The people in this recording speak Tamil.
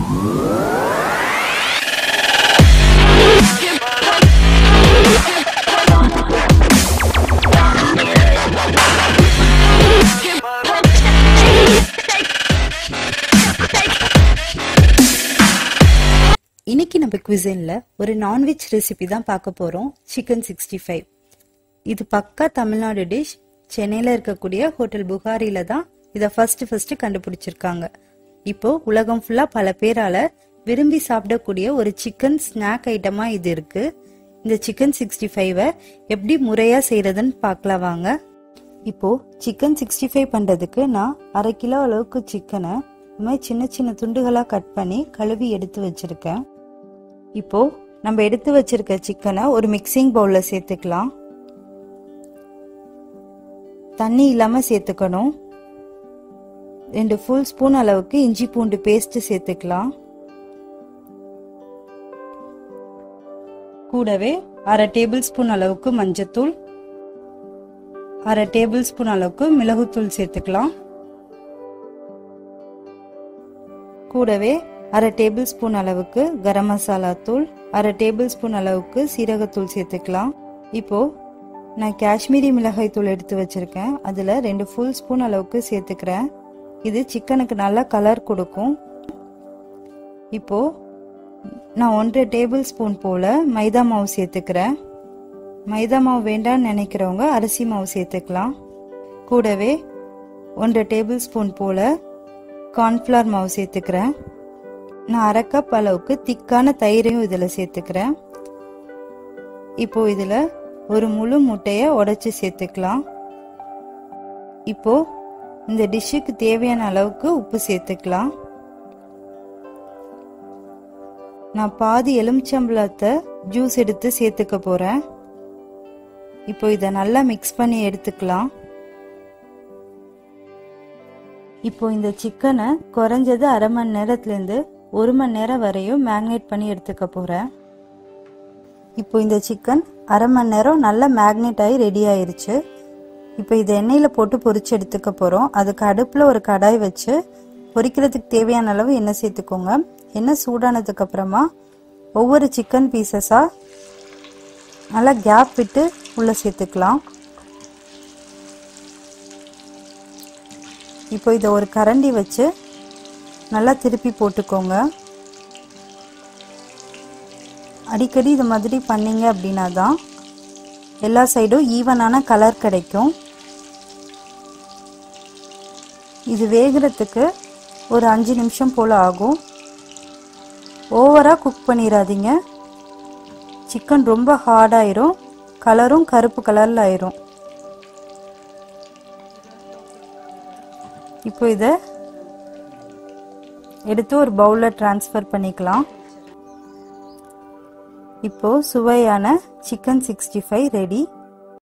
இன்னைக்கு நம்ம குவிசனில் ஒரு நான்வெஜ் ரெசிபி தான் பார்க்க போகிறோம் சிக்கன் சிக்ஸ்டி ஃபைவ் இது பக்கா தமிழ்நாடு டிஷ் சென்னையில் இருக்கக்கூடிய ஹோட்டல் புகாரில தான் இதை ஃபர்ஸ்ட் ஃபர்ஸ்ட் கண்டுபிடிச்சிருக்காங்க இப்போ உலகம் ஃபுல்லாக பல பேரால விரும்பி சாப்பிடக்கூடிய ஒரு சிக்கன் ஸ்நாக் ஐட்டமா இது இருக்கு இந்த சிக்கன் சிக்ஸ்டி ஃபைவை எப்படி முறையாக செய்யறதுன்னு பார்க்கலாம் வாங்க இப்போ சிக்கன் சிக்ஸ்டி ஃபைவ் பண்ணுறதுக்கு நான் அரை கிலோ அளவுக்கு சிக்கனை இந்த மாதிரி சின்ன சின்ன துண்டுகளாக கட் பண்ணி கழுவி எடுத்து வச்சிருக்கேன் இப்போ நம்ம எடுத்து வச்சிருக்க சிக்கனை ஒரு மிக்சிங் பவுல்ல சேர்த்துக்கலாம் தண்ணி இல்லாம சேர்த்துக்கணும் ரெண்டு ஃபுல் ஸ்பூன் அளவுக்கு இஞ்சி பூண்டு பேஸ்ட் சேர்த்துக்கலாம் கூடவே அரை டேபிள் ஸ்பூன் அளவுக்கு மஞ்சத்தூள் அரை டேபிள் ஸ்பூன் அளவுக்கு மிளகுத்தூள் சேர்த்துக்கலாம் கூடவே அரை டேபிள் ஸ்பூன் அளவுக்கு கரம் மசாலா தூள் அரை டேபிள் ஸ்பூன் அளவுக்கு சீரகத்தூள் சேர்த்துக்கலாம் இப்போ நான் காஷ்மீரி மிளகாய் தூள் எடுத்து வச்சிருக்கேன் அதில் ரெண்டு ஃபுல் ஸ்பூன் அளவுக்கு சேர்த்துக்கிறேன் இது சிக்கனுக்கு நல்லா கலர் கொடுக்கும் இப்போ நான் ஒன்றரை டேபிள் ஸ்பூன் போல மைதா மாவு சேர்த்துக்கிறேன் மைதா மாவு வேண்டாம்னு நினைக்கிறவங்க அரிசி மாவு சேர்த்துக்கலாம் கூடவே ஒன்றரை டேபிள் ஸ்பூன் போல கார்ன்ஃப்ளவர் மாவு சேர்த்துக்கிறேன் நான் அரை கப் அளவுக்கு திக்கான தயிரையும் இதில் சேர்த்துக்கிறேன் இப்போ இதில் ஒரு முழு முட்டையை உடைச்சி சேர்த்துக்கலாம் இப்போ இந்த டிஷ்ஷுக்கு தேவையான அளவுக்கு உப்பு சேர்த்துக்கலாம் நான் பாதி எலுமிச்சம்பழத்தை ஜூஸ் எடுத்து சேர்த்துக்க போகிறேன் இப்போ இதை நல்லா மிக்ஸ் பண்ணி எடுத்துக்கலாம் இப்போ இந்த சிக்கனை குறைஞ்சது அரை மணி நேரத்துலேருந்து ஒரு மணி நேரம் வரையும் மேக்னேட் பண்ணி எடுத்துக்க போகிறேன் இப்போ இந்த சிக்கன் அரை மணி நேரம் நல்லா மேக்னேட் ஆகி ரெடி ஆயிருச்சு இப்போ இதை எண்ணெயில் போட்டு பொரிச்சு எடுத்துக்க போகிறோம் அதுக்கு அடுப்பில் ஒரு கடாய் வச்சு பொரிக்கிறதுக்கு தேவையான அளவு எண்ணெய் சேர்த்துக்கோங்க எண்ணெய் சூடானதுக்கு அப்புறமா ஒவ்வொரு சிக்கன் பீசஸாக நல்லா கேப் விட்டு உள்ளே சேர்த்துக்கலாம் இப்போ இதை ஒரு கரண்டி வச்சு நல்லா திருப்பி போட்டுக்கோங்க அடிக்கடி இது மாதிரி பண்ணீங்க அப்படின்னா தான் எல்லா சைடும் ஈவனான கலர் கிடைக்கும் இது வேகிறதுக்கு ஒரு அஞ்சு நிமிஷம் போல் ஆகும் ஓவராக குக் பண்ணிடாதீங்க சிக்கன் ரொம்ப ஹார்டாயிரும் கலரும் கருப்பு கலரில் ஆயிரும் இப்போ இதை எடுத்து ஒரு பவுலில் ட்ரான்ஸ்ஃபர் பண்ணிக்கலாம் இப்போ சுவையான சிக்கன் சிக்ஸ்டி ஃபைவ் ரெடி